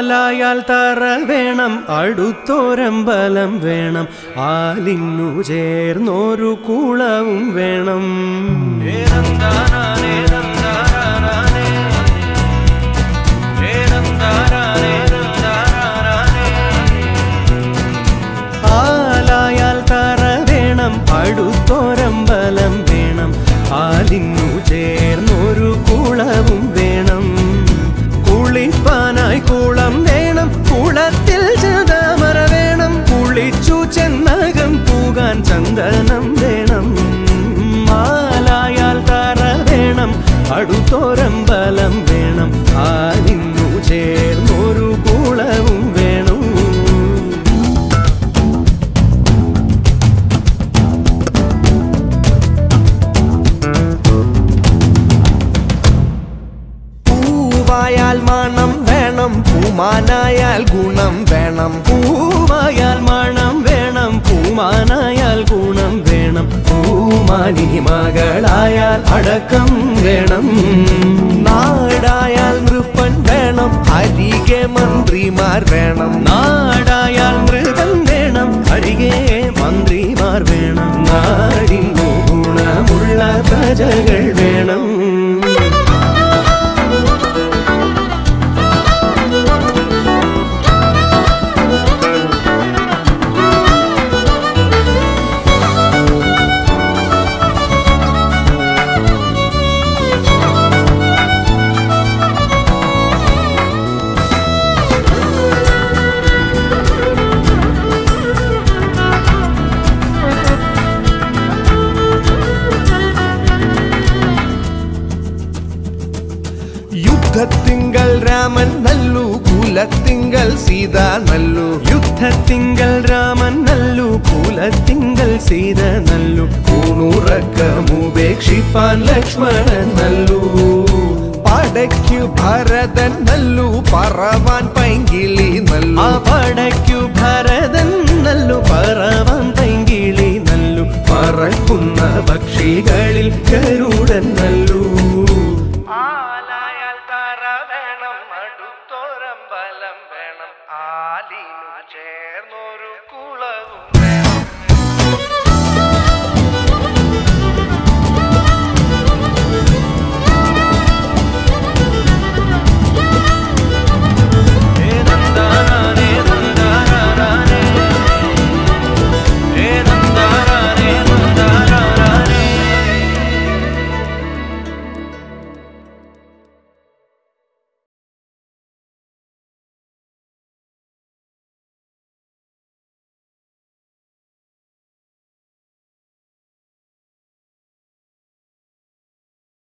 ആലായാൽ തറ വേണം അടുത്തോരമ്പലം വേണം ആലിന്നു ചേർന്നൊരു കുളവും വേണം ആലായാൽ തറ വേണം അടുത്തോരമ്പലം വേണം ആലിന്നു ചേർന്നൊരു കുളവും വേണം കുളിപ്പാനായി കുളം വേണം കുളത്തിൽ ചതമറ വേണം കുളിച്ചു ചെന്നകം പൂകാൻ ചന്ദനം വേണം ആലായാൽ തറ വേണം അടുത്തോരമ്പലം വേണം ആലിന്നു ചേർന്നൊരു കുളവും വേണം പൂവായാൽ മണം വേണം പൂമാനായാൽ ഗുണം വേണം പൂവായാൽ മണം വേണം പൂമാനായാൽ ഗുണം വേണം പൂമാനി മകളായാൽ അടക്കം വേണം നാടായാൽ നൃപ്പൻ വേണം അരികെ മന്ത്രിമാർ വേണം നാടായാൽ മൃഗം വേണം അരികെ മന്ത്രിമാർ വേണം നാടിനു ഗുണമുള്ള പ്രജകൾ വേണം യുദ്ധത്തിങ്കൽ രാമൻ നല്ലു കുലത്തിങ്കൽ സീത നല്ലു യുദ്ധത്തിങ്കൽ രാമൻ നല്ലു കുലത്തിങ്കൽ സീത നല്ലു ൂണുറക്കമുപേക്ഷിപ്പാൻ ലക്ഷ്മണൻ നല്ലു പടയ്ക്കു ഭരതൻ നല്ലു പറവാൻ പൈങ്കിളി ആ നല്ലു പടയ്ക്കു ഭരതൻ നല്ലു പറവാൻ പൈങ്കിളി നല്ലു പറക്കുന്ന പക്ഷികളിൽ കരുടൻ നല്ലു ആലായാൽ തറ വേണം അടുത്തോരമ്പലം വേണം ആലിനു ചേർന്നൊരു